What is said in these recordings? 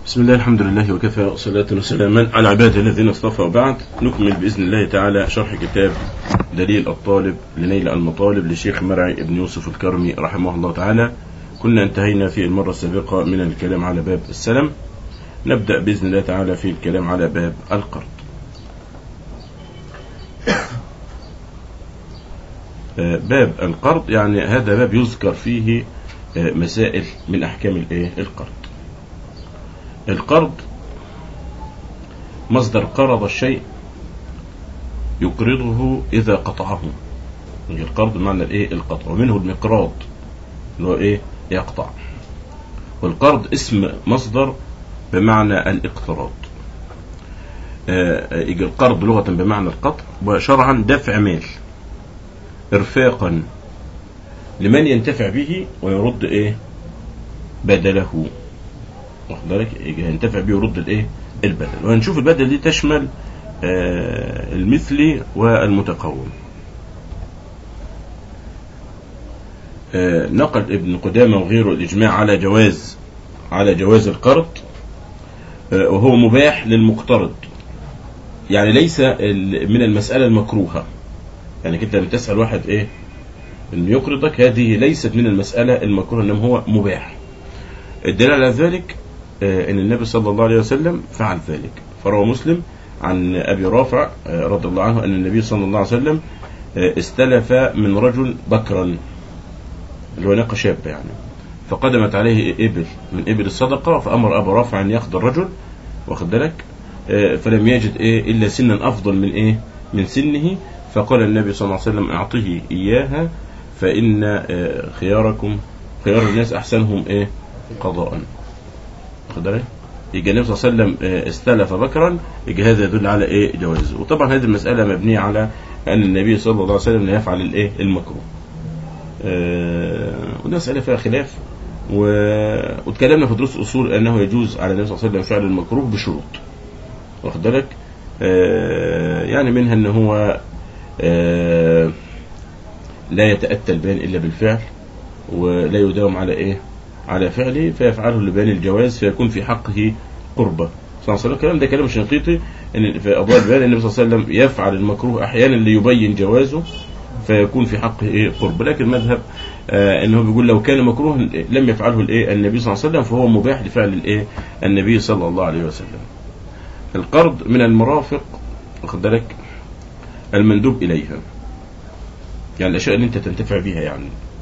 بسم الله الحمد لله وكفى وصلاة وسلاما على عباده الذين اصطفى وبعد نكمل بإذن الله تعالى شرح كتاب دليل الطالب لنيل المطالب لشيخ مرعي بن يوسف الكرمي رحمه الله تعالى كنا انتهينا في المرة السابقة من الكلام على باب السلم نبدأ بإذن الله تعالى في الكلام على باب القرض باب القرض يعني هذا باب يذكر فيه مسائل من أحكام الإيه؟ القرض القرض مصدر قرض الشيء يقرضه إذا قطعه القرض بمعنى الإيه القطع ومنه المقراض اللي هو إيه يقطع والقرض اسم مصدر بمعنى الاقتراض آه يجي القرض لغة بمعنى القطع وشرعا دفع مال إرفاقا لمن ينتفع به ويرد إيه بدله واخد بالك ينتفع بيه يرد الايه البدل وهنشوف البدل دي تشمل آه المثلي والمتقوم آه نقل ابن قدامة وغيره الإجماع على جواز على جواز القرض آه وهو مباح للمقترض يعني ليس من المسألة المكروهة يعني انت لما تسأل واحد ايه انه يقرضك هذه ليست من المسألة المكروهة انما هو مباح الدليل على ذلك ان النبي صلى الله عليه وسلم فعل ذلك فروى مسلم عن ابي رافع رضي الله عنه ان النبي صلى الله عليه وسلم استلف من رجل بكرا اللي هو ناقه شابه يعني فقدمت عليه ابل من ابل الصدقه فامر ابو رافع ان ياخذ الرجل واخد بالك فلم يجد ايه الا سنا افضل من ايه من سنه فقال النبي صلى الله عليه وسلم اعطه اياها فان خياركم خيار الناس احسنهم ايه قضاء واخد بالك يجي النبي صلى الله عليه وسلم استلف بكرا يجي هذا يدل على ايه جوازه وطبعا هذه المساله مبنيه على ان النبي صلى الله عليه وسلم لا يفعل الايه المكروه آه وده مساله فيها خلاف و... واتكلمنا في دروس اصول انه يجوز على النبي صلى الله عليه وسلم فعل المكروه بشروط واخد بالك آه يعني منها ان هو آه لا يتاتى البيان الا بالفعل ولا يداوم على ايه على فعله فيفعله لبيان الجواز فيكون في حقه قربة صلى الله عليه وسلم الكلام ده كلام الشنقيطي ان في اضواء البيان النبي صلى الله عليه وسلم يفعل المكروه احيانا ليبين جوازه فيكون في حقه ايه قرب لكن المذهب آه انه بيقول لو كان مكروه لم يفعله الايه النبي صلى الله عليه وسلم فهو مباح لفعل الايه النبي صلى الله عليه وسلم القرض من المرافق واخد بالك المندوب اليها يعني الاشياء اللي انت تنتفع بها يعني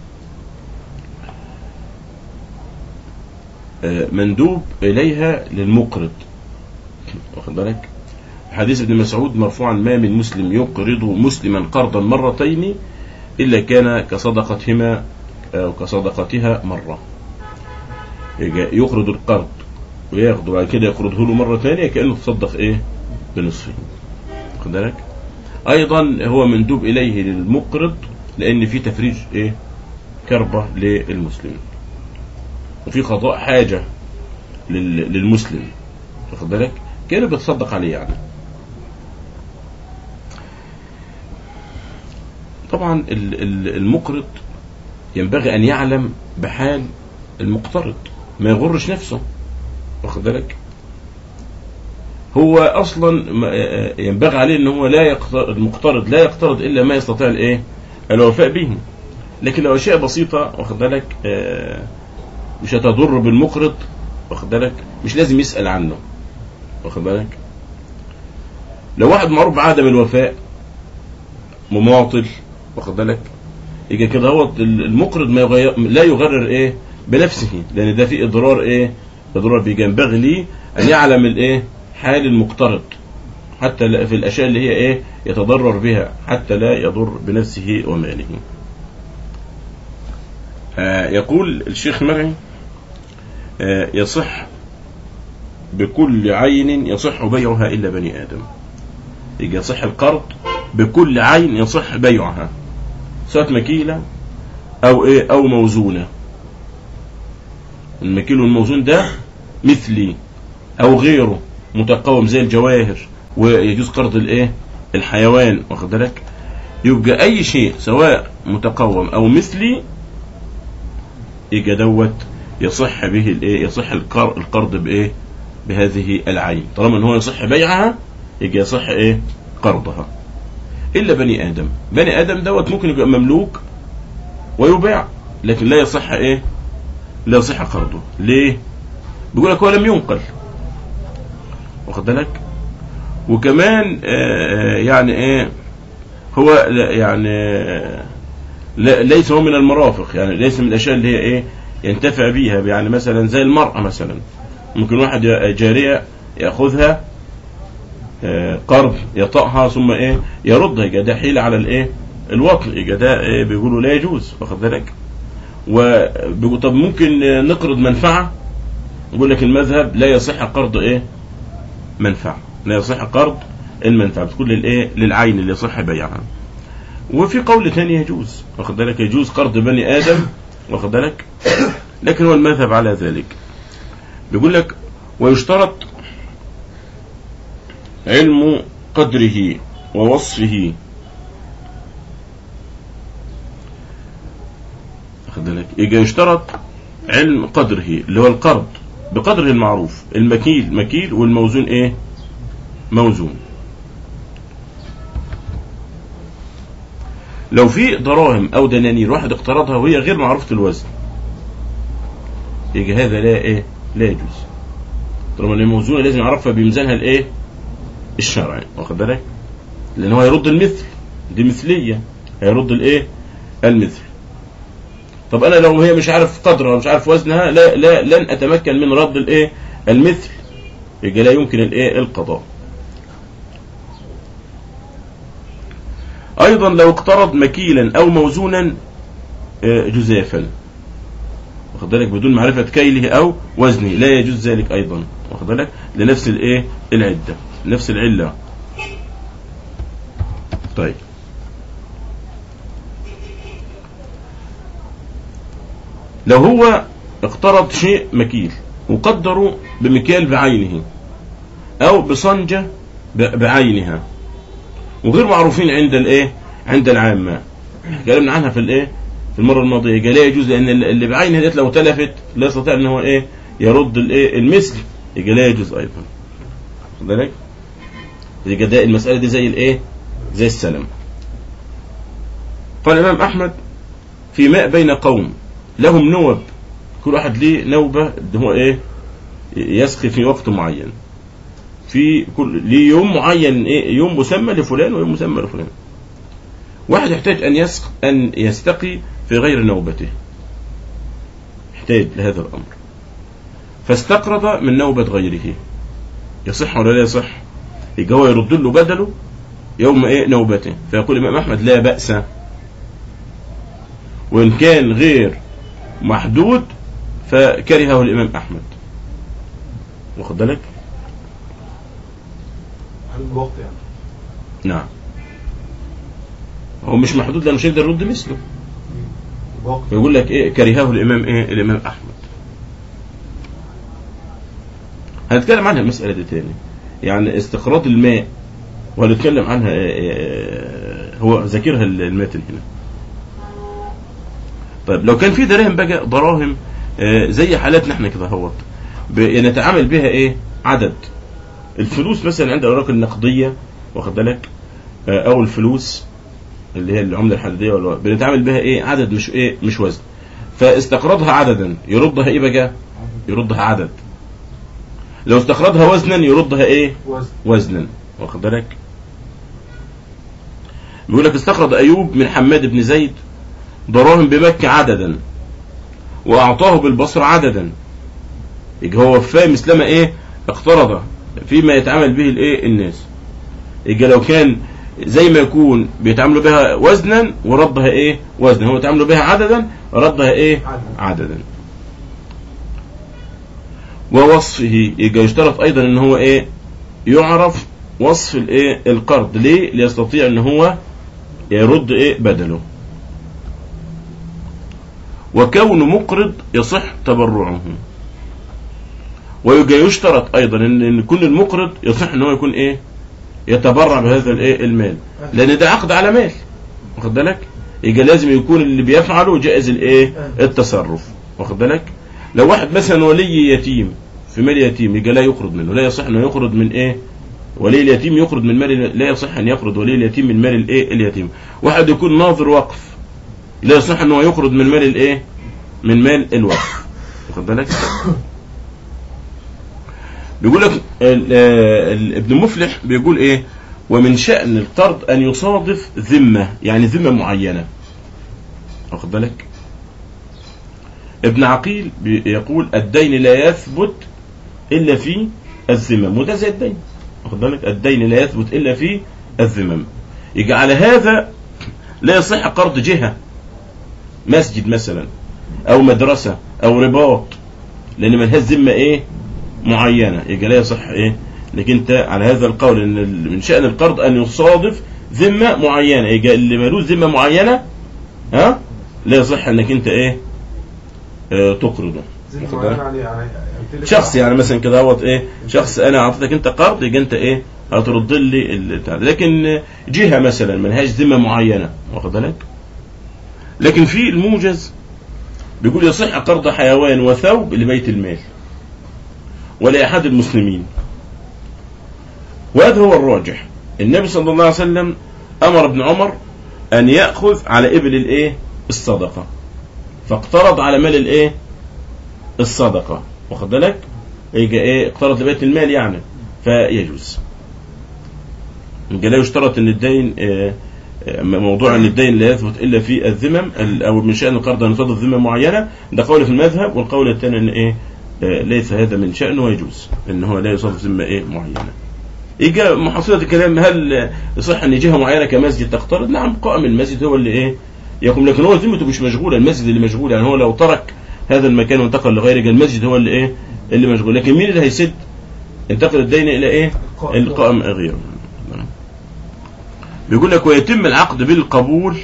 مندوب إليها للمقرض واخد بالك حديث ابن مسعود مرفوعا ما من مسلم يقرض مسلما قرضا مرتين إلا كان كصدقتهما أو كصدقتها مرة يقرض القرض وياخده بعد كده يقرضه له مرة ثانية كأنه تصدق إيه بنصفه واخد بالك أيضا هو مندوب إليه للمقرض لأن في تفريج إيه كربة للمسلمين وفي قضاء حاجة للمسلم واخد بالك كانه بيتصدق عليه يعني طبعا المقرض ينبغي ان يعلم بحال المقترض ما يغرش نفسه واخد بالك هو اصلا ينبغي عليه ان هو لا يقترض المقترض لا يقترض الا ما يستطيع الايه الوفاء به لكن لو اشياء بسيطه واخد بالك آه مش هتضر بالمقرض واخد بالك مش لازم يسأل عنه واخد بالك لو واحد معروف بعدم الوفاء مماطل واخد بالك يجي كده هو المقرض ما يغير لا يغرر ايه بنفسه لان ده في اضرار ايه اضرار بيه ينبغي ليه ان يعلم الايه حال المقترض حتى في الاشياء اللي هي ايه يتضرر بها حتى لا يضر بنفسه وماله آه يقول الشيخ مرعي آه يصح بكل عين يصح بيعها إلا بني آدم يجي يصح القرض بكل عين يصح بيعها سواء مكيلة أو إيه أو موزونة المكيل والموزون ده مثلي أو غيره متقوم زي الجواهر ويجوز قرض الإيه الحيوان واخد بالك يبقى أي شيء سواء متقوم أو مثلي يجي دوت يصح به الايه يصح القرض بايه بهذه العين طالما ان هو يصح بيعها يجي يصح ايه قرضها الا بني ادم بني ادم دوت ممكن يبقى مملوك ويباع لكن لا يصح ايه لا يصح قرضه ليه بيقول لك هو لم ينقل واخد بالك وكمان آه، يعني ايه هو لا- يعني آه، لا ليس هو من المرافق يعني ليس من الاشياء اللي هي ايه ينتفع بيها يعني مثلا زي المرأة مثلا ممكن واحد ي- جارية ياخذها آه، قرض يطأها ثم ايه يردها يبقى ده حيلة على الايه الوطن يبقى ده إيه بيقولوا لا يجوز واخد بالك وبيقول طب ممكن آه، نقرض منفعة يقول لك المذهب لا يصح قرض ايه منفعة لا يصح قرض المنفعة بتكون للايه للعين اللي يصح بيعها وفي قول ثاني يجوز واخد بالك يجوز قرض بني ادم واخد بالك لكن هو المذهب على ذلك بيقول لك ويشترط علم قدره ووصفه واخد بالك يجي يشترط علم قدره اللي هو القرض بقدره المعروف المكيل مكيل والموزون ايه موزون لو في دراهم او دنانير واحد اقترضها وهي غير معروفة الوزن يجي هذا لا ايه لا يجوز طالما ان الموزونة لازم يعرفها بميزانها الايه الشرعي واخد بالك لان هو هيرد المثل دي مثلية هيرد الايه المثل طب انا لو هي مش عارف قدرها مش عارف وزنها لا لا لن اتمكن من رد الايه المثل يبقى لا يمكن الايه القضاء ايضا لو اقترض مكيلا او موزونا آه، جزافا واخد بالك بدون معرفة كيله او وزنه لا يجوز ذلك ايضا واخد بالك لنفس الايه العدة نفس العلة طيب لو هو اقترض شيء مكيل وقدره بمكيال بعينه او بصنجة ب- بعينها وغير معروفين عند الايه عند العامة اتكلمنا عنها في الايه في المرة الماضية قال لا يجوز لان اللي بعينها ديت لو تلفت لا يستطيع ان هو ايه يرد الايه المثل يبقى لا يجوز ايضا خد بالك يبقى ده المسألة دي زي الايه زي السلم قال الامام احمد في ماء بين قوم لهم نوب كل واحد ليه نوبة ده هو ايه يسقي في وقت معين في كل ليه يوم معين ايه يوم مسمى لفلان ويوم مسمى لفلان واحد يحتاج ان يسق ان يستقي في غير نوبته يحتاج لهذا الامر فاستقرض من نوبة غيره يصح ولا لا يصح يبقى هو يرد له بدله يوم ايه نوبته فيقول الامام احمد لا بأس وان كان غير محدود فكرهه الامام احمد واخد بالك هل الوقت يعني نعم هو مش محدود لانه مش هيقدر يرد مثله الوقت يقول لك ايه كرهه الامام ايه الامام احمد هنتكلم عنها المسألة دي تاني يعني استقراض الماء وهنتكلم عنها إيه إيه هو ذاكرها الماتن هنا طيب لو كان في دراهم بقى دراهم آه، زي حالاتنا احنا كده اهوت ب- نتعامل بها ايه عدد الفلوس مثلا عند الاوراق النقديه واخد بالك آه، او الفلوس اللي هي العمله الحديديه ولا بنتعامل بها ايه عدد مش ايه مش وزن فاستقرضها عددا يردها ايه بقى يردها عدد لو استقرضها وزنا يردها ايه وزن وزنا واخد بالك بيقول لك استقرض ايوب من حماد بن زيد دراهم بمكة عددا واعطاه بالبصر عددا يبقى هو وفاه مثلما ايه اقترض فيما يتعامل به الايه الناس يبقى لو كان زي ما يكون بيتعاملوا بها وزنا وردها ايه وزنا هو يتعاملوا بها عددا ردها ايه عدد. عددا ووصفه يبقى يشترط ايضا ان هو ايه يعرف وصف الايه القرض ليه ليستطيع ان هو يرد ايه بدله وكون مقرض يصح تبرعه ويجي يشترط ايضا ان ان يكون المقرض يصح ان هو يكون ايه يتبرع بهذا الايه المال لان ده عقد على مال واخد بالك يبقى لازم يكون اللي بيفعله جائز الايه التصرف واخد بالك لو واحد مثلا ولي يتيم في مال يتيم يبقى لا يقرض منه لا يصح انه يقرض من ايه ولي اليتيم يقرض من مال لا يصح ان يقرض ولي اليتيم من مال الايه اليتيم واحد يكون ناظر وقف لا يصح انه يقرض من مال الايه من مال الوقف واخد بالك بيقول لك ال- ال- ابن مفلح بيقول ايه ومن شأن القرض ان يصادف ذمة يعني ذمة معينة واخد بالك ابن عقيل بي- يقول الدين لا يثبت الا في الذمم وده زي الدين واخد بالك الدين لا يثبت الا في الذمم يجي على هذا لا يصح قرض جهة مسجد مثلا او مدرسة او رباط لان ملهاش ذمة ايه معينة يبقى لا يصح ايه انك انت على هذا القول ان ال- من شأن القرض ان يصادف ذمة معينة يبقى اللي ملوش ذمة معينة ها لا يصح انك انت ايه آه تقرضه زي واخد معين بالك؟ يعني يعني أمثلة شخص يعني مثلا كده هوت ايه شخص انا اعطيتك انت قرض يبقى انت ايه هترد لي البتاع ده. لكن جهه مثلا ملهاش ذمه معينه واخد بالك لكن في الموجز بيقول يصح قرض حيوان وثوب لبيت المال ولاحد المسلمين وهذا هو الراجح النبي صلى الله عليه وسلم امر ابن عمر ان ياخذ على ابل الايه الصدقه فاقترض على مال الايه الصدقه واخد بالك يجي ايه اقترض لبيت المال يعني فيجوز يبقى لا يشترط ان الدين آه، آه، موضوع ان الدين لا يثبت الا في الذمم ال- او من شان القرض ان يصادف ذمه معينه ده قول في المذهب والقول الثاني ان ايه آه، ليس هذا من شانه ويجوز ان هو لا يصادف ذمه ايه معينه يجي محصلة الكلام هل يصح ان جهه معينه كمسجد تقترض؟ نعم قائم المسجد هو اللي ايه يقوم لكن هو ذمته مش مشغوله المسجد اللي مشغول يعني هو لو ترك هذا المكان وانتقل لغيره يبقى المسجد هو اللي ايه اللي مشغول لكن مين اللي هيسد؟ انتقل الدين الى ايه؟ القائم. القائم غيره بيقول لك ويتم العقد بالقبول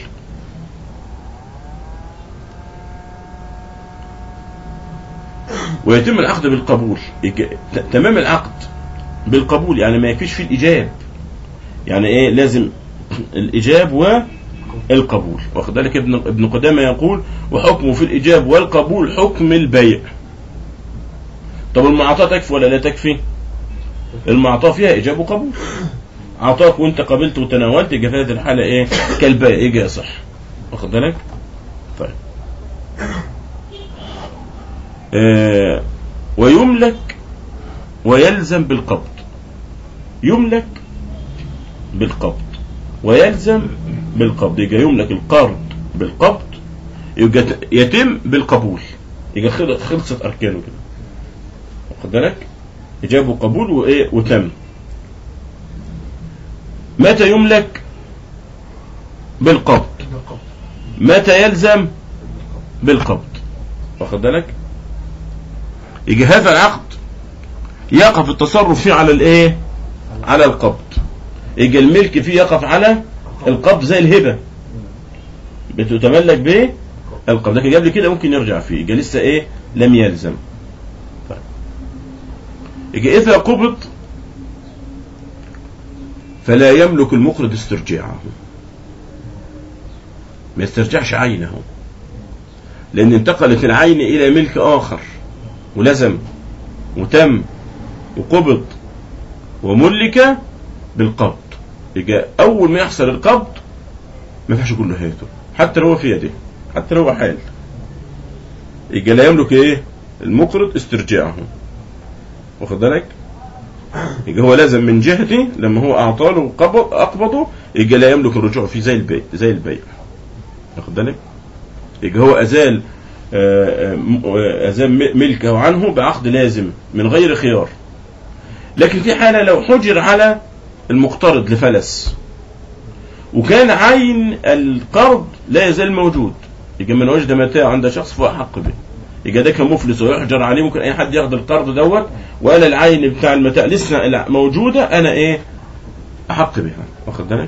ويتم العقد بالقبول يك- ت- تمام العقد بالقبول يعني ما يكفيش فيه الايجاب يعني ايه لازم الايجاب والقبول واخد بالك ابن ابن قدامه يقول وحكمه في الايجاب والقبول حكم البيع طب المعاطاه تكفي ولا لا تكفي المعطاه فيها ايجاب وقبول اعطاك وانت قبلت وتناولت يبقى في هذه الحاله ايه كالبيع يجي يصح واخد بالك طيب آه ويملك ويلزم بالقبض يملك بالقبض ويلزم بالقبض يبقى يملك القرض بالقبض يبقى ت- يتم بالقبول يبقى خل- خلصت اركانه كده واخد بالك اجابه وقبول وايه وتم متى يملك بالقبض بالقبض. متى يلزم بالقبض واخد بالك يجي هذا العقد يقف التصرف فيه على الايه على القبض يجي الملك فيه يقف على القبض زي الهبه بتتملك به القبض لكن قبل كده ممكن يرجع فيه يجي لسه ايه لم يلزم طيب. يجي اذا قبض فلا يملك المقرض استرجاعه ما يسترجعش عينه لأن انتقلت العين إلى ملك آخر ولزم وتم وقبض وملك بالقبض يبقى أول ما يحصل القبض ما ينفعش كله هاته حتى لو هو في يده حتى لو هو حال يبقى لا يملك إيه المقرض استرجاعه واخد بالك يبقى هو لازم من جهته لما هو أعطاه له قبض أقبضه يبقى لا يملك الرجوع فيه زي البيع زي البيع واخد بالك يبقى هو أزال آه، آه، أزال م- ملكه عنه بعقد لازم من غير خيار لكن في حالة لو حجر على المقترض لفلس وكان عين القرض لا يزال موجود يبقى من وجد متاع عند شخص فهو أحق به يبقى ده كان مفلس ويحجر عليه ممكن أي حد ياخد القرض دوت وأنا العين بتاع المتاع لسه موجودة أنا إيه أحق بها واخد بالك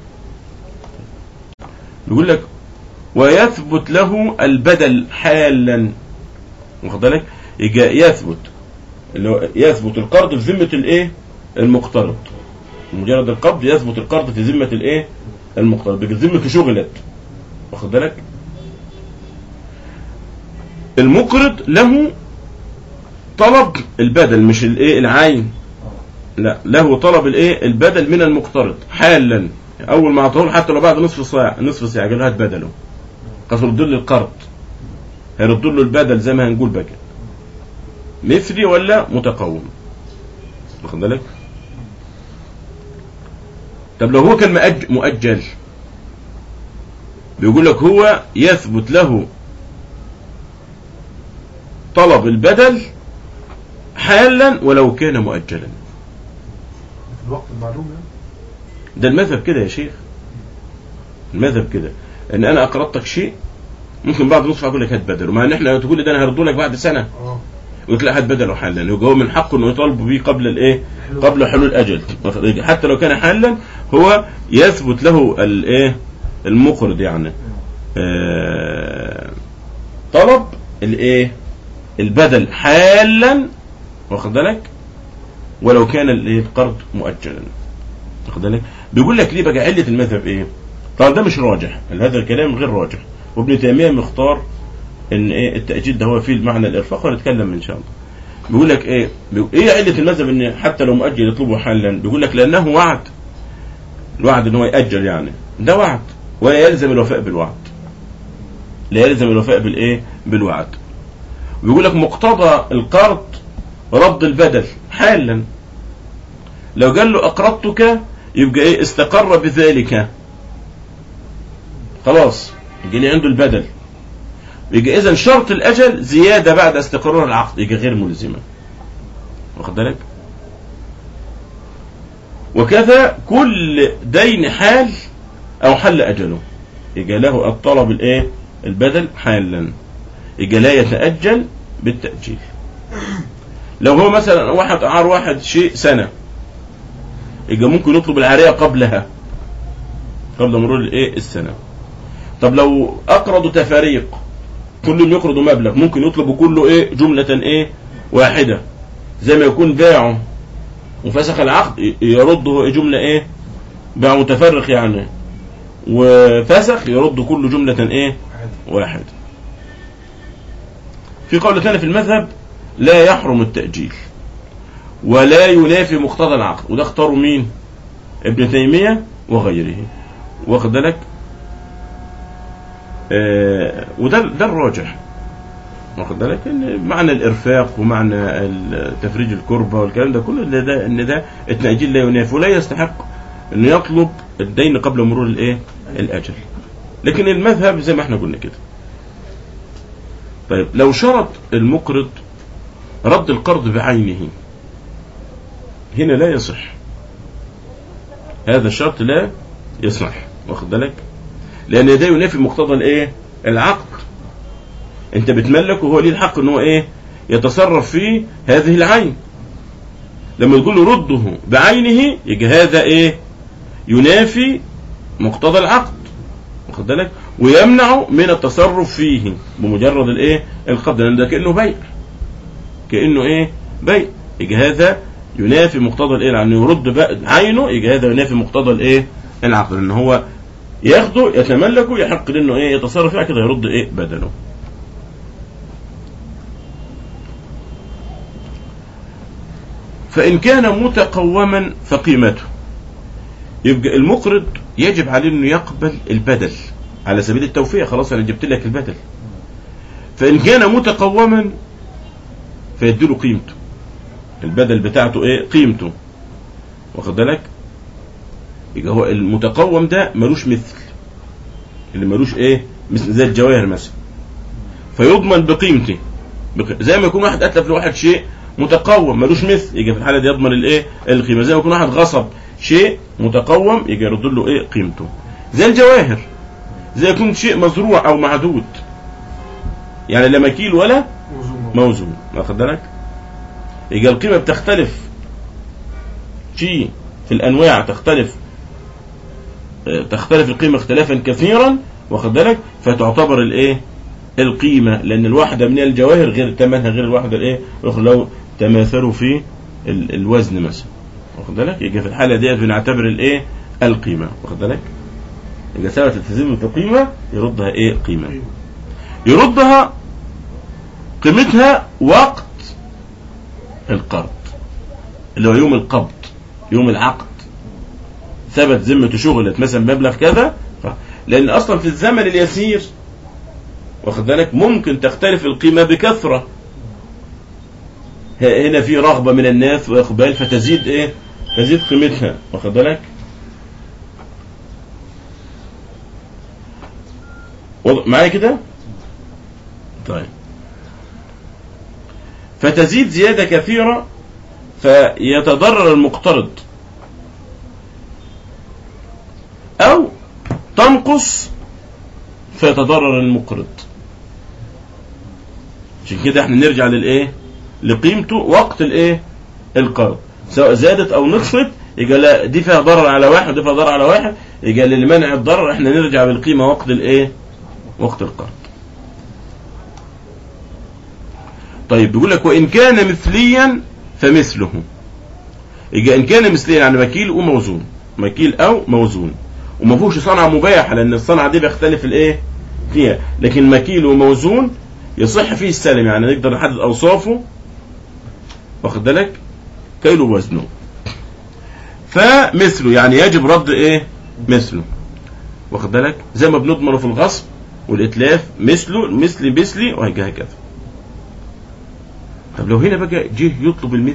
يقول لك ويثبت له البدل حالا واخد بالك يجي يثبت اللي هو يثبت القرض في ذمة الايه المقترض مجرد القبض يثبت القرض في ذمة الايه المقترض بيجي ذمته شغلت واخد بالك المقرض له طلب البدل مش الايه العين لا له طلب الايه البدل من المقترض حالا اول ما اعطاه له حتى لو بعد نصف ساعه نصف ساعه قال له هات بدله قال له له القرض هيرد له البدل زي ما هنقول بقى مثلي ولا متقوم واخد بالك طب لو هو كان مؤج- مؤجل بيقول لك هو يثبت له طلب البدل حالا ولو كان مؤجلا في الوقت المعلوم يعني ده المذهب كده يا شيخ المذهب كده ان انا اقرضتك شيء ممكن بعد نصف اقول لك هات بدله مع ان احنا تقول لي ده انا هرده لك بعد سنه اه يقول لك لا هات بدله حالا يبقى هو من حقه انه يطالب به قبل الايه قبل حلول الاجل حتى لو كان حالا هو يثبت له الايه المقرض يعني آه طلب الايه البدل حالا واخد بالك ولو كان الايه القرض مؤجلا واخد بالك بيقول لك ليه بقى عله المذهب ايه طبعا ده مش راجح هذا الكلام غير راجح وابن تيميه مختار ان ايه التاجيل ده هو فيه المعنى الارفاق ونتكلم ان شاء الله بيقول لك ايه بيقول ايه عله المذهب ان حتى لو مؤجل يطلبه حالا بيقول لك لانه وعد الوعد ان هو ياجل يعني ده وعد ولا يلزم الوفاء بالوعد لا يلزم الوفاء بالايه بالوعد ويقول لك مقتضى القرض رد البدل حالا لو قال له اقرضتك يبقى ايه استقر بذلك خلاص يجي لي عنده البدل يبقى اذا شرط الاجل زياده بعد استقرار العقد يبقى غير ملزمه واخد بالك وكذا كل دين حال او حل اجله يبقى له الطلب الايه البدل حالا يبقى لا يتاجل بالتاجيل لو هو مثلا واحد اعار واحد شيء سنه يبقى ممكن يطلب العاريه قبلها قبل مرور الايه السنه طب لو اقرضوا تفاريق كل يقرضوا مبلغ ممكن يطلبوا كله ايه جمله ايه واحده زي ما يكون باعه وفسخ العقد ي- يرده إيه جمله ايه باع متفرق يعني وفسخ يرد كل جمله ايه عادي واحد في قول ثاني في المذهب لا يحرم التأجيل ولا ينافي مقتضى العقد وده اختاروا مين ابن تيمية وغيره واخد بالك آه وده ده الراجح واخد بالك ان معنى الارفاق ومعنى ال- تفريج الكربة والكلام ده كله ان ده ان ده التأجيل لا ينافي ولا يستحق انه يطلب الدين قبل مرور الايه الاجل لكن المذهب زي ما احنا قلنا كده طيب لو شرط المقرض رد القرض بعينه هنا لا يصح هذا الشرط لا يصح واخد بالك لان ده ينافي مقتضى الايه العقد انت بتملك وهو ليه الحق ان هو ايه يتصرف في هذه العين لما تقول له رده بعينه يجي هذا ايه ينافي مقتضى العقد واخد بالك ويمنع من التصرف فيه بمجرد الايه القبض لان ده كانه بيع كانه ايه بيع يجي هذا ينافي مقتضى الايه لانه يرد بقى عينه يجي هذا ينافي مقتضى الايه العقد لان هو ياخده يتملكه يحق له انه ايه يتصرف فيها كده يرد ايه بدنه فإن كان متقوما فقيمته يبقى المقرض يجب عليه انه يقبل البدل على سبيل التوفيق خلاص انا جبت لك البدل فإن كان متقوما فيديله قيمته البدل بتاعته ايه قيمته واخد بالك يبقى هو المتقوم ده ملوش مثل اللي ملوش ايه مثل زي الجواهر مثلا فيضمن بقيمته بق... زي ما يكون واحد اتلف لواحد شيء متقوم ملوش مثل يجي في الحاله دي يضمن الايه القيمه زي ما يكون واحد غصب شيء متقوم يجي يرد له ايه قيمته زي الجواهر زي يكون شيء مزروع او معدود يعني لا مكيل ولا موزون موزون واخد بالك يبقى القيمه بتختلف شيء في الانواع تختلف آه، تختلف القيمه اختلافا كثيرا واخد بالك فتعتبر الايه القيمه لان الواحده من الجواهر غير ثمنها غير الواحده الايه الأخرى لو تماثلوا في ال- الوزن مثلا واخد بالك يبقى في الحاله ديت بنعتبر الايه القيمه واخد بالك يبقى ثبت التزام بقيمه يردها ايه قيمه يردها قيمتها وقت القرض اللي هو يوم القبض يوم العقد ثبت ذمته شغلت مثلا مبلغ كذا ف- لان اصلا في الزمن اليسير واخد بالك ممكن تختلف القيمه بكثره ه- هنا في رغبه من الناس واقبال فتزيد ايه تزيد قيمتها واخد بالك وض- معايا كده طيب فتزيد زياده كثيره فيتضرر المقترض او تنقص فيتضرر المقرض عشان كده احنا نرجع للايه لقيمته وقت الايه القرض سواء زادت او نقصت يبقى لا دي فيها ضرر على واحد ودي فيها ضرر على واحد يبقى لمنع الضرر احنا نرجع بالقيمه وقت الايه وقت القرض طيب بيقول لك وان كان مثليا فمثله يبقى ان كان مثليا يعني مكيل وموزون مكيل او موزون وما فيهوش صنعه مباحه لان الصنعه دي بيختلف الايه فيها لكن مكيل وموزون يصح فيه السلم يعني نقدر نحدد اوصافه واخد بالك كيلو وزنه فمثله يعني يجب رد ايه مثله واخد بالك زي ما بنضمنه في الغصب والاتلاف مثله مثلي مثلي وهكذا طب لو هنا بقى جه يطلب المثل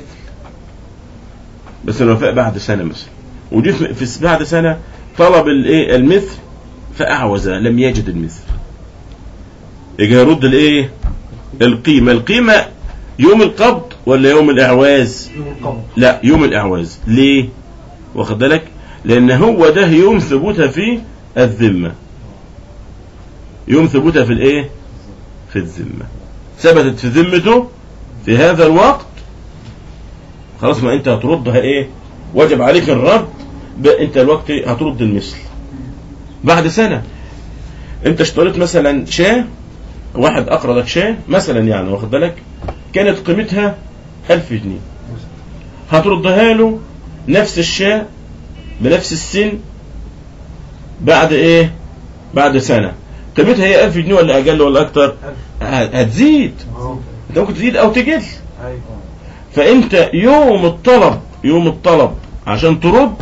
بس الوفاء بعد سنه مثلا وجه في في بعد سنه طلب الايه المثل فاعوز لم يجد المثل يجي يرد الايه القيمه القيمه يوم القبض ولا يوم الاعواز يوم القبض لا يوم الاعواز ليه واخد بالك لان هو ده يوم ثبوتها في الذمه يوم ثبوتها في الايه في الذمه ثبتت في ذمته في هذا الوقت خلاص ما انت هتردها ايه وجب عليك الرد ب- انت الوقت هترد المثل بعد سنه انت اشتريت مثلا شاه واحد اقرضك شاه مثلا يعني واخد بالك كانت قيمتها ألف جنيه هتردها له نفس الشاة بنفس السن بعد ايه بعد سنة قيمتها هي ألف جنيه ولا أقل ولا أكتر ألف ه- هتزيد اه انت ممكن تزيد أو تقل ايوه فأنت يوم الطلب يوم الطلب عشان ترد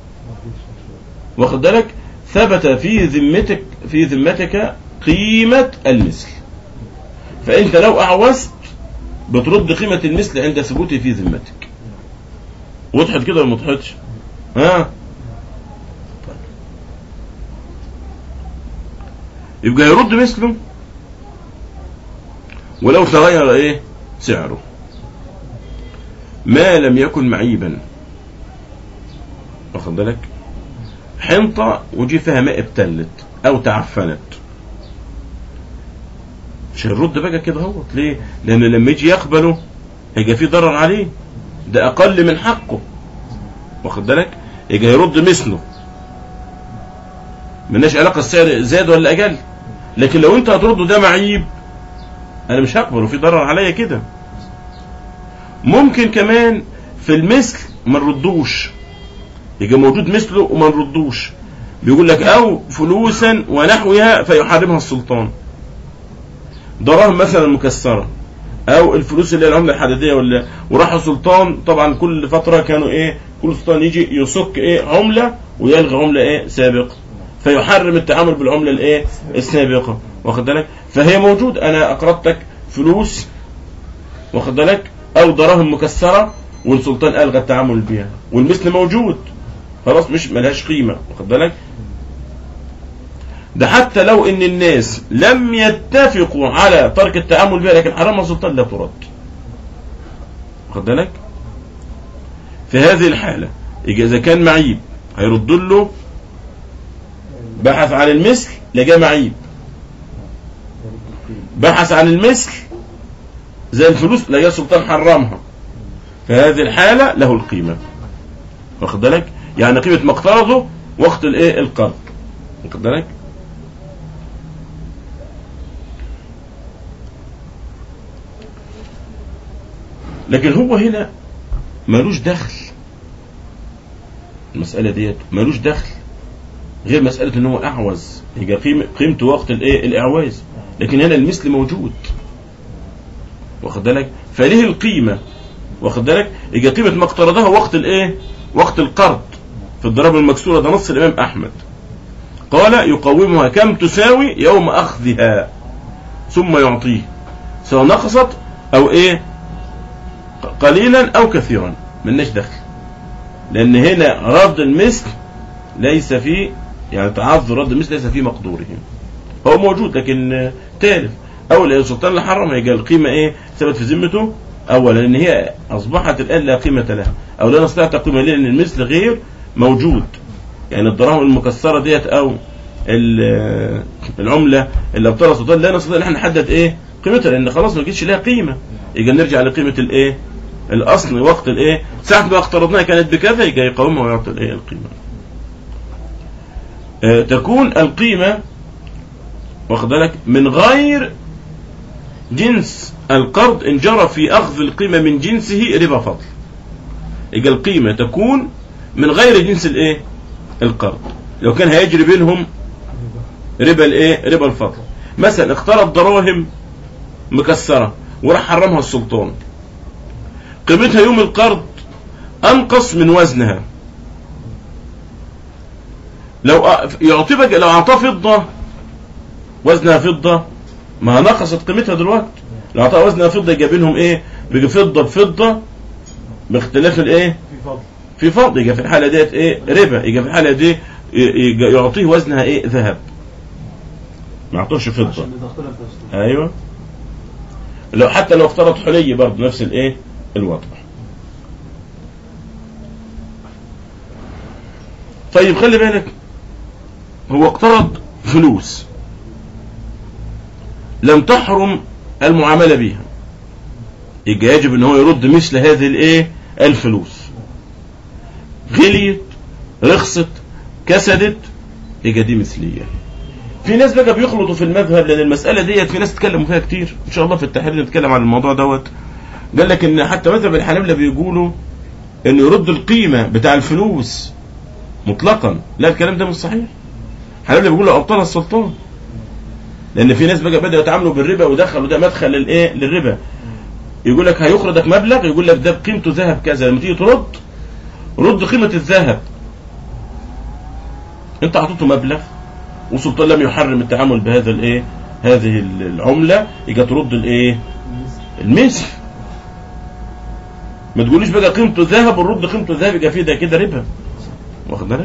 واخد بالك ثبت في ذمتك في ذمتك قيمة المثل فأنت لو أعوزت بترد قيمة المثل عند ثبوته في ذمتك وضحت كده ولا ما وضحتش؟ ها؟ يبقى يرد مثله ولو تغير ايه سعره ما لم يكن معيبا واخد بالك حنطة وجي فيها ماء ابتلت او تعفنت مش هيرد بقى كده اهوت ليه لان لما يجي يقبله هيبقى في ضرر عليه ده اقل من حقه واخد بالك يجي هيرد مثله ملناش علاقه السعر زاد ولا اقل لكن لو انت هترده ده معيب انا مش هقبله في ضرر عليا كده ممكن كمان في المثل ما نردوش يبقى موجود مثله وما نردوش بيقول لك او فلوسا ونحوها فيحرمها السلطان دراهم مثلا مكسره او الفلوس اللي هي العمله الحديديه ولا وراح السلطان طبعا كل فتره كانوا ايه كل سلطان يجي يصك ايه عمله ويلغي عمله ايه سابقه فيحرم التعامل بالعمله الايه السابقه واخد بالك فهي موجود انا اقرضتك فلوس واخد بالك او دراهم مكسره والسلطان الغى التعامل بها والمثل موجود خلاص مش ملهاش قيمه واخد بالك ده حتى لو ان الناس لم يتفقوا على ترك التعامل بها لكن حرمها السلطان لا ترد واخد بالك في هذه الحالة يجي إذا كان معيب هيرد له بحث عن المثل لقاه معيب بحث عن المثل زي الفلوس لقاه السلطان حرمها في هذه الحالة له القيمة واخد بالك يعني قيمة ما اقترضه وقت الايه القرض واخد بالك لكن هو هنا ملوش دخل المسألة ديت ملوش دخل غير مسألة ان هو اعوز يبقى قيمة قيمته وقت الايه الاعواز لكن هنا المثل موجود واخد بالك فليه القيمة واخد بالك يجي قيمه ما اقترضها وقت الايه وقت القرض في الضرائب المكسوره ده نص الامام احمد قال يقومها كم تساوي يوم اخذها ثم يعطيه سواء نقصت او ايه قليلا او كثيرا ملناش دخل لان هنا رد المثل ليس في يعني تعذر رد المثل ليس في مقدوره هو موجود لكن تالف اول السلطان اللي حرم هيجي القيمه ايه ثبت في ذمته اولا لان هي اصبحت الان لا قيمه لها او لا نستطيع تقييمها ليه لان المثل غير موجود يعني الدراهم المكسره ديت او ال- العمله اللي ابطلها السلطان لا نستطيع ان احنا نحدد ايه قيمتها لان خلاص ما جتش لها قيمه يجي نرجع لقيمه الايه الاصل وقت الايه ساعه ما اقترضناها كانت بكذا يجي يقومها ويعطي الايه القيمه آه، تكون القيمه واخد بالك من غير جنس القرض ان جرى في اخذ القيمه من جنسه ربا فضل يبقى القيمه تكون من غير جنس الايه القرض لو كان هيجري بينهم ربا الايه ربا الفضل مثلا اقترض دراهم مكسره وراح حرمها السلطان قيمتها يوم القرض انقص من وزنها لو أ- يعطي بقى لو اعطاه فضه وزنها فضه ما نقصت قيمتها دلوقتي لو اعطاه وزنها فضه يبقى بينهم ايه بيجي فضه بفضه باختلاف الايه في فضل في فرض يجي في الحاله ديت ايه ربا يجي في الحاله دي ي- يجي يعطيه وزنها ايه ذهب ما يعطوش فضه عشان اذا اختلف نفسه ايوه لو حتى لو افترض حلي برضه نفس الايه الوضع طيب خلي بالك هو اقترض فلوس لم تحرم المعامله بها يبقى يجب ان هو يرد مثل هذه الايه الفلوس غليت رخصت كسدت يبقى دي مثليه في ناس بقى بيخلطوا في المذهب لان المساله ديت في ناس اتكلموا فيها كتير ان شاء الله في التحرير نتكلم عن الموضوع دوت قال لك ان حتى مذهب الحنابلة بيقولوا انه يرد القيمه بتاع الفلوس مطلقا لا الكلام ده مش صحيح الحنابلة بيقولوا ابطال السلطان لان في ناس بقى بداوا يتعاملوا بالربا ودخلوا ده مدخل للايه للربا يقول لك هيخرجك مبلغ يقول لك ده بقيمته ذهب كذا لما تيجي ترد رد قيمه الذهب انت اعطيته مبلغ والسلطان لم يحرم التعامل بهذا الايه هذه العمله يجي ترد الايه المثل ما تقوليش بقى قيمته ذهب ونرد قيمته ذهب يبقى فيه ده كده ربا واخد بالك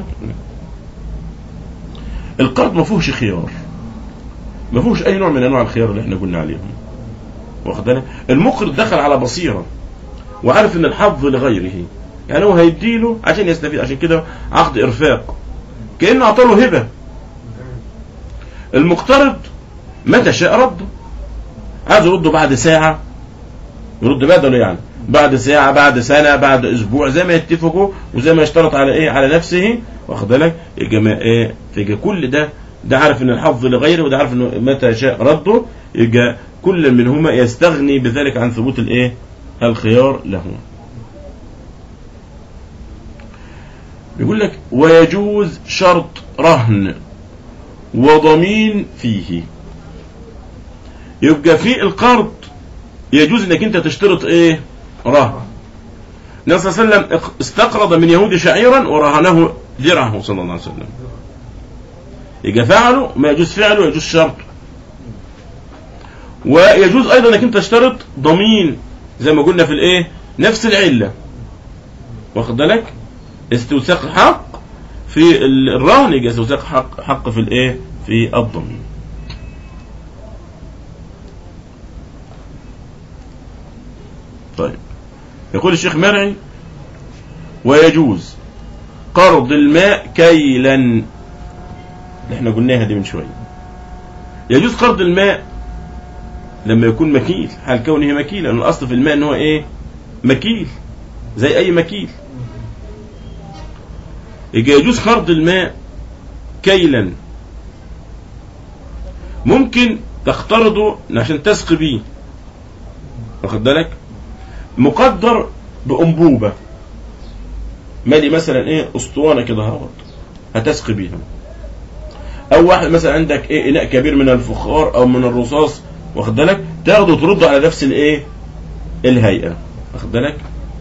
القرض ما فيهوش خيار ما فيهوش اي نوع من انواع الخيار اللي احنا قلنا عليهم واخد بالك المقرض دخل على بصيره وعارف ان الحظ لغيره يعني هو هيديله عشان يستفيد عشان كده عقد ارفاق كانه اعطاه هبه المقترض متى شاء رده عايز يرده بعد ساعة يرد بدله يعني بعد ساعة بعد سنة بعد أسبوع زي ما يتفقوا وزي ما يشترط على إيه على نفسه واخد بالك يجي ما إيه تيجي كل ده ده عارف إن الحظ لغيره وده عارف إنه متى شاء رده يجي كل منهما يستغني بذلك عن ثبوت الإيه الخيار له يقول لك ويجوز شرط رهن وضمين فيه يبقى في القرض يجوز انك انت تشترط ايه رهن النبي صلى الله عليه وسلم استقرض من يهود شعيرا ورهنه درعه صلى الله عليه وسلم يبقى فعله ما يجوز فعله يجوز شرطه ويجوز ايضا انك انت تشترط ضمين زي ما قلنا في الايه نفس العله واخد بالك استوثاق حق في الرهن يجي استوثاق حق حق في الايه في الضمين طيب يقول الشيخ مرعي ويجوز قرض الماء كيلا اللي احنا قلناها دي من شويه يجوز قرض الماء لما يكون مكيل حال كونه مكيل لان الاصل في الماء ان هو ايه مكيل زي اي مكيل يجي يجوز قرض الماء كيلا ممكن تقترضه عشان تسقي بيه واخد بالك مقدر بأنبوبة مالي مثلا ايه اسطوانة كده اهوت هتسقي بيها او واحد مثلا عندك ايه اناء كبير من الفخار او من الرصاص واخد بالك تاخده وترده على نفس الايه الهيئة واخد بالك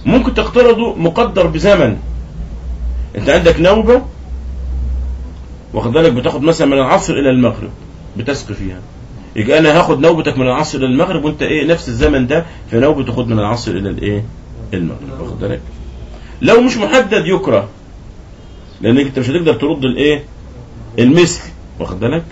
ممكن تقترضه مقدر بزمن انت عندك نوبة واخد بالك بتاخد مثلا من العصر الى المغرب بتسقي فيها يبقى انا هاخد نوبتك من العصر الى المغرب وانت ايه نفس الزمن ده في نوبة تاخد من العصر الى الايه المغرب واخد بالك لو مش محدد يكره لانك انت مش هتقدر ترد الايه المثل واخد بالك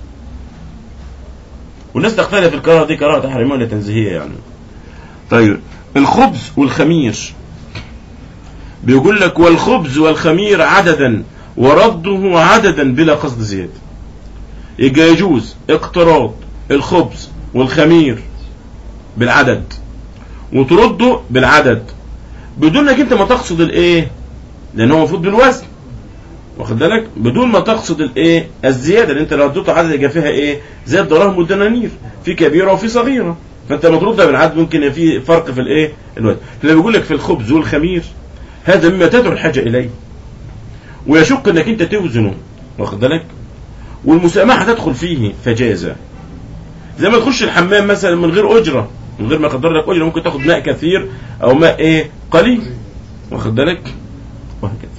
والناس تختلف الكراهه دي كراهه تحريميه ولا تنزيهيه يعني طيب الخبز والخمير بيقول لك والخبز والخمير عددا ورده عددا بلا قصد زياده يبقى يجوز اقتراض الخبز والخمير بالعدد وترده بالعدد بدون انك انت ما تقصد الايه لان هو المفروض بالوزن واخد بالك بدون ما تقصد الايه الزياده اللي انت لو اديته عدد يبقى فيها ايه زي الدراهم والدنانير في كبيره وفي صغيره فانت لما تردها بالعدد ممكن يبقى في فرق في الايه الوزن فلما بيقول لك في الخبز والخمير هذا مما تدعو الحاجه اليه ويشق انك انت توزنه واخد بالك والمسامحه تدخل فيه فجازه زي ما تخش الحمام مثلا من غير اجره من غير ما يقدر لك اجره ممكن تاخد ماء كثير او ماء ايه قليل واخد بالك وهكذا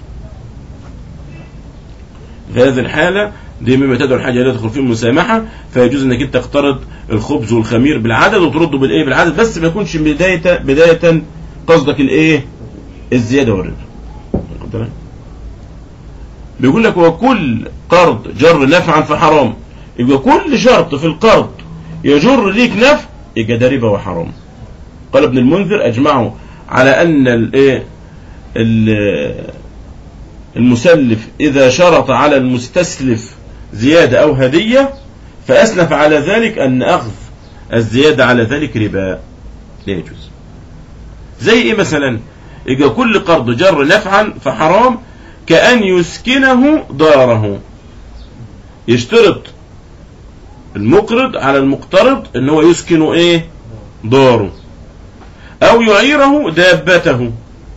في هذه الحالة دي مما تدعو الحاجة لا تدخل فيه المسامحة فيجوز انك انت تقترض الخبز والخمير بالعدد وترده بالايه بالعدد بس ما يكونش بداية بداية قصدك الايه الزيادة والربا واخد بالك؟ بيقول لك وكل قرض جر نفعا فحرام يبقى كل شرط في القرض يجر ليك نفع يبقى ده ربا وحرام قال ابن المنذر اجمعوا على ان الايه ال- المسلف إذا شرط على المستسلف زيادة أو هدية فأسلف على ذلك أن أخذ الزيادة على ذلك ربا لا يجوز زي إيه مثلا إذا كل قرض جر نفعا فحرام كأن يسكنه داره يشترط المقرض على المقترض ان هو يسكن ايه داره او يعيره دابته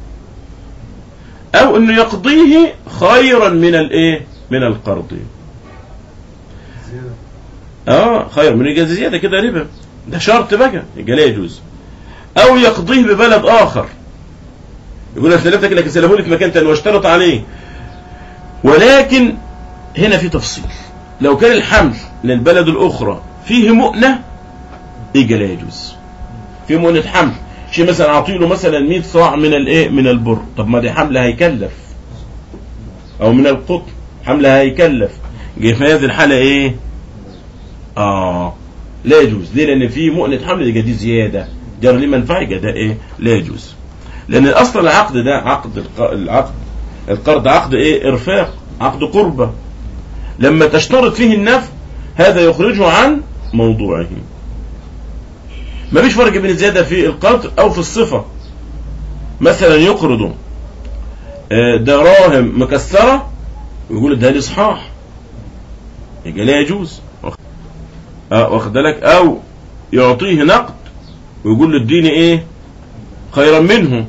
او انه يقضيه خيرا من الايه من القرض زيادة اه خير من يجازي زياده كده ربا ده شرط بقى يبقى لا يجوز او يقضيه ببلد اخر يقول لك سلفتك لك سلفه لك مكان تاني واشترط عليه ولكن هنا في تفصيل لو كان الحمل للبلد الاخرى فيه مؤنه يبقى لا يجوز في مؤنه حمل شيء مثلا اعطيله مثلا 100 صاع من الايه من البر طب ما دي حمل هيكلف او من القطن حمل هيكلف جه في هذه الحاله ايه اه لا يجوز ليه لان في مؤنه حمل يبقى دي زياده جر ليه منفعه يبقى ده ايه لا يجوز لان اصلا العقد ده عقد الق- العقد القرض عقد ايه ارفاق عقد قربة لما تشترط فيه النفع هذا يخرجه عن موضوعه ما فيش فرق بين الزيادة في القدر او في الصفة مثلا يقرض آه، دراهم مكسرة ويقول ده لي صحاح يبقى لا يجوز اه واخد بالك او يعطيه نقد ويقول له اديني ايه خيرا منه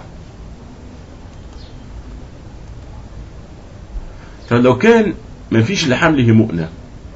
فلو كان ما فيش لحمله مؤنة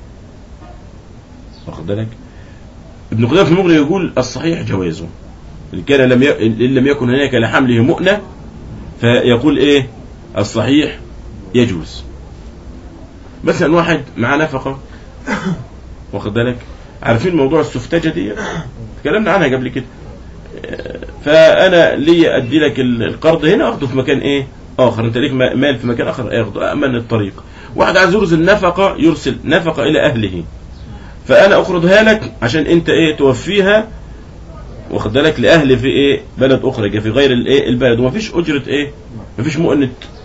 واخد بالك ابن قدامة في المغني يقول الصحيح جوازه إن كان لم ي... إن لم يكن هناك لحمله مؤنة فيقول ايه الصحيح يجوز مثلا واحد معاه نفقة واخد بالك عارفين موضوع السفتجة دي تكلمنا عنها قبل كده فانا لي ادي لك ال- القرض هنا اخده في مكان ايه اخر انت ليك ما- مال في مكان اخر اخده امن الطريق واحد عايز يرسل نفقه يرسل نفقه الى اهله فانا اقرضها لك عشان انت ايه توفيها واخد بالك لاهل في ايه بلد اخرى يبقى في غير الايه البلد ومفيش اجره ايه مفيش مؤنه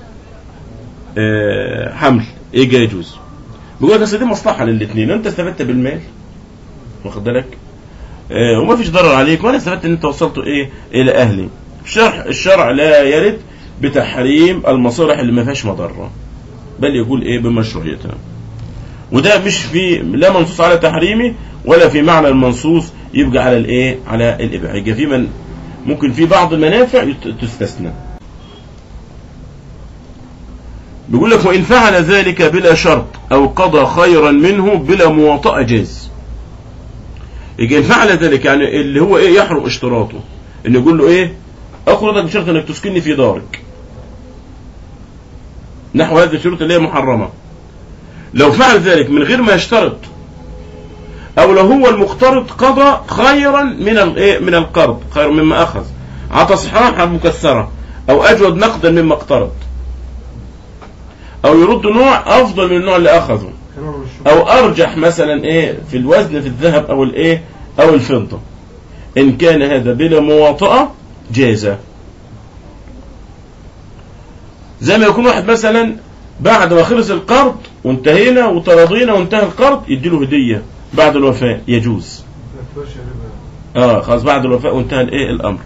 آه حمل ايه جاي يجوز بيقول لك اصل دي مصلحه للاثنين انت استفدت بالمال واخد بالك آه، وما فيش ضرر عليك وانا استفدت ان انت وصلت ايه الى اهلي الشرع الشرع لا يرد بتحريم المصالح اللي ما فيهاش مضره بل يقول ايه بمشروعيتها وده مش في لا منصوص على تحريمه ولا في معنى المنصوص يبقى على الايه على الاباحه يبقى في من ممكن في بعض المنافع يت- تستثنى بيقول لك وان فعل ذلك بلا شرط او قضى خيرا منه بلا مواطأة جاز يجي إن فعل ذلك يعني اللي هو ايه يحرم اشتراطه ان يقول له ايه اقرضك بشرط انك تسكنني في دارك نحو هذه الشروط اللي هي محرمه لو فعل ذلك من غير ما يشترط او لو هو المقترض قضى خيرا من الايه من القرض خير مما اخذ عطى صحاحا مكسره او اجود نقدا مما اقترض او يرد نوع افضل من النوع اللي اخذه كلام الشروط او ارجح مثلا ايه في الوزن في الذهب او الايه او الفضه ان كان هذا بلا مواطأة جاز زي ما يكون واحد مثلا بعد ما خلص القرض وانتهينا وتراضينا وانتهى القرض يديله هدية بعد الوفاة يجوز ما فيهاش ربا اه خلاص بعد الوفاة وانتهى الايه الامر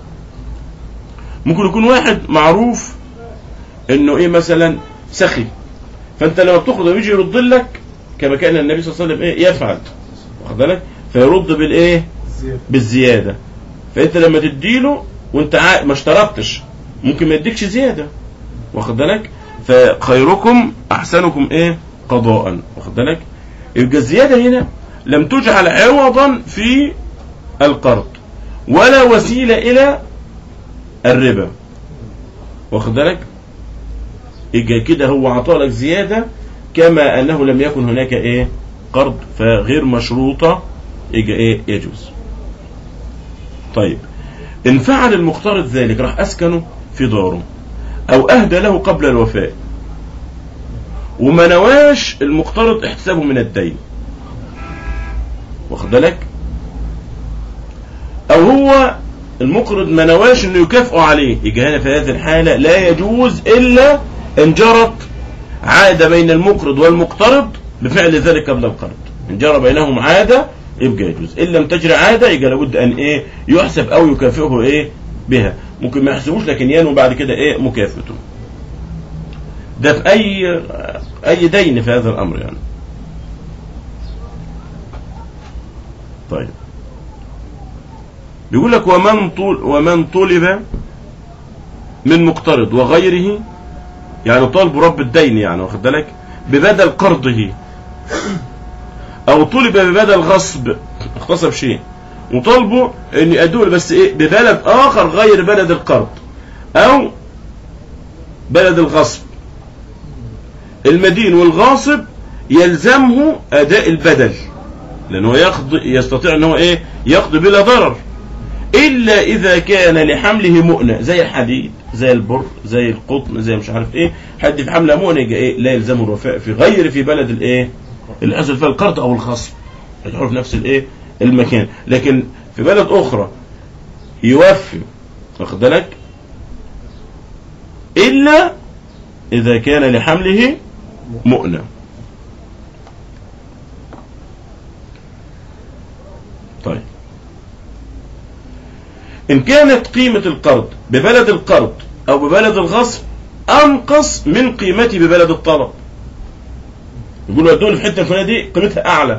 ممكن يكون واحد معروف انه ايه مثلا سخي فانت لما بتخرج ويجي يرد لك كما كان النبي صلى الله عليه وسلم ايه يفعل واخد بالك فيرد بالايه زيادة بالزياده فانت لما تديله وانت عا- ما اشترطتش ممكن ما يديكش زياده واخد بالك فخيركم احسنكم ايه قضاء واخد بالك يبقى الزياده هنا لم تجعل عوضا في القرض ولا وسيله الى الربا واخد بالك يبقى كده هو عطالك زياده كما انه لم يكن هناك ايه قرض فغير مشروطه يبقى ايه يجوز طيب إن فعل المقترض ذلك راح أسكنه في داره أو أهدى له قبل الوفاء وما نواش المقترض احتسابه من الدين واخد بالك أو هو المقرض ما نواش إنه يكافئه عليه يجي هنا في هذه الحالة لا يجوز إلا إن جرت عادة بين المقرض والمقترض بفعل ذلك قبل القرض إن جرى بينهم عادة يبقى يجوز إن لم تجري عادة يبقى لابد أن إيه يحسب أو يكافئه إيه بها ممكن ما يحسبوش لكن ينوي بعد كده إيه مكافئته ده في أي أي دين في هذا الأمر يعني طيب بيقول لك ومن طول ومن طلب من مقترض وغيره يعني طالب رب الدين يعني واخد بالك ببدل قرضه او طلب ببدل غصب اغتصب شيء وطالبه ان يأدوه بس ايه ببلد اخر غير بلد القرض او بلد الغصب المدين والغاصب يلزمه اداء البدل لانه يقضي يستطيع ان هو ايه يقضي بلا ضرر الا اذا كان لحمله مؤنة زي الحديد زي البر زي القطن زي مش عارف ايه حد في حمله مؤنة يبقى ايه لا يلزمه الوفاء في غير في بلد الايه الأصل في القرض أو الخصم يدخلوا في نفس الإيه المكان لكن في بلد أخرى يوفي واخد بالك إلا إذا كان لحمله مؤنة طيب إن كانت قيمة القرض ببلد القرض أو ببلد الغصب أنقص من قيمته ببلد الطلب يقولوا ادوني في الحته الفلانيه دي قيمتها اعلى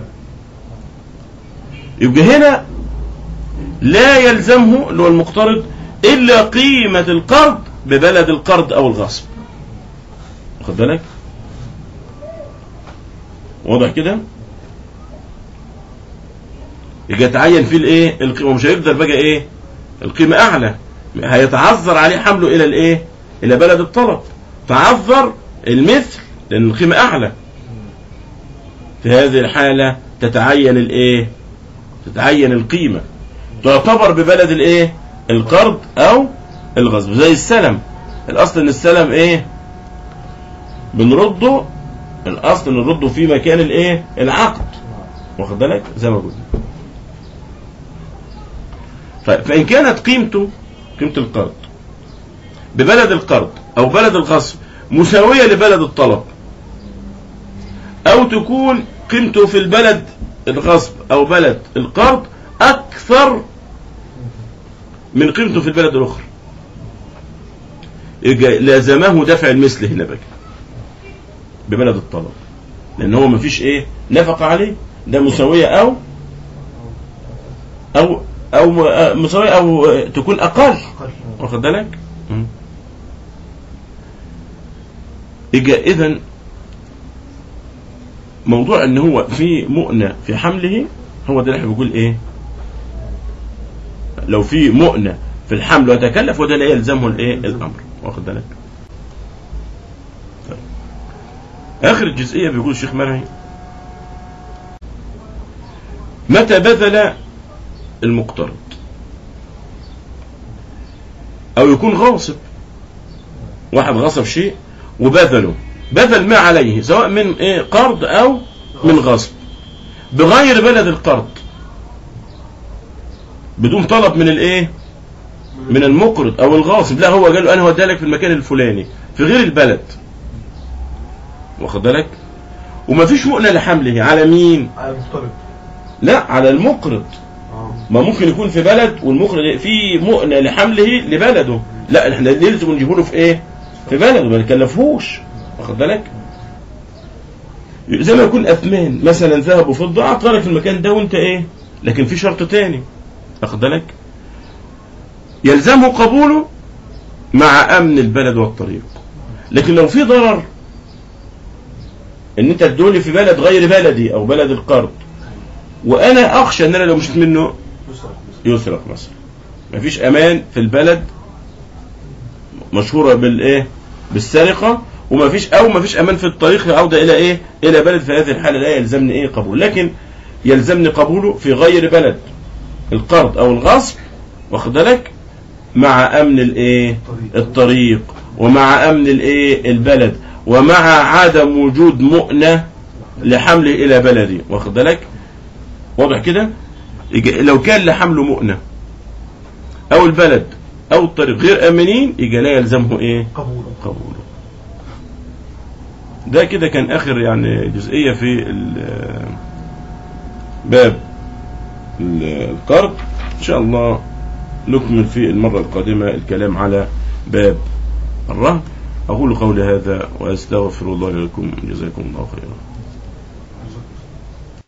يبقى هنا لا يلزمه اللي هو المقترض الا قيمه القرض ببلد القرض او الغصب واخد بالك واضح كده يبقى يتعين فيه الايه القيمه مش هيقدر بقى ايه القيمه اعلى هيتعذر عليه حمله الى الايه الى بلد الطلب تعذر المثل لان القيمه اعلى في هذه الحالة تتعين الايه تتعين القيمة تعتبر ببلد الايه القرض او الغصب زي السلم الاصل ان السلم ايه بنرده الاصل نرده في مكان الايه العقد واخد بالك زي ما قلنا ف- فان كانت قيمته قيمة القرض ببلد القرض او بلد الغصب مساوية لبلد الطلب او تكون قيمته في البلد الغصب او بلد القرض اكثر من قيمته في البلد الاخرى يبقى لازمه دفع المثل هنا بقى ببلد الطلب لان هو مفيش ايه نفقه عليه ده مساويه او او او م- مساويه او تكون اقل أقل واخد بالك مم. يبقى اذا موضوع ان هو في مؤنة في حمله هو ده اللي احنا بنقول ايه لو في مؤنة في الحمل وتكلف وده لا يلزمه الايه الامر واخد بالك طيب. اخر الجزئيه بيقول الشيخ مرعي متى بذل المقترض او يكون غاصب واحد غصب شيء وبذله بذل ما عليه سواء من ايه قرض او من غصب بغير بلد القرض بدون طلب من الايه من المقرض او الغاصب لا هو قال له انا هوديها لك في المكان الفلاني في غير البلد واخد بالك ومفيش مؤنة لحمله على مين على المفترض لا على المقرض اه ما ممكن يكون في بلد والمقرض في مؤنة لحمله لبلده لا احنا نلزم نجيبه له في ايه في بلده ما نكلفهوش واخد بالك زي ما يكون اثمان مثلا ذهب وفضه اعطى لك في المكان ده وانت ايه لكن في شرط تاني واخد بالك يلزمه قبوله مع امن البلد والطريق لكن لو في ضرر ان انت تدولي في بلد غير بلدي او بلد القرض وانا اخشى ان انا لو مشيت منه يسرق يسرق مثلا مفيش امان في البلد مشهوره بالايه بالسرقه ومفيش او مفيش امان في الطريق العوده الى ايه الى بلد في هذه الحاله لا يلزمني ايه قبول لكن يلزمني قبوله في غير بلد القرض او الغصب واخد بالك مع امن الايه الطريق ومع امن الايه البلد ومع عدم وجود مؤنه لحمله الى بلدي واخد بالك واضح كده يجي- لو كان لحمله مؤنه او البلد او الطريق غير امنين يبقى لا يلزمه ايه قبوله قبوله ده كده كان اخر يعني جزئيه في ال- باب ال- القرض ان شاء الله نكمل في المره القادمه الكلام على باب الرهن اقول قولي هذا واستغفر الله لكم جزاكم الله خيرا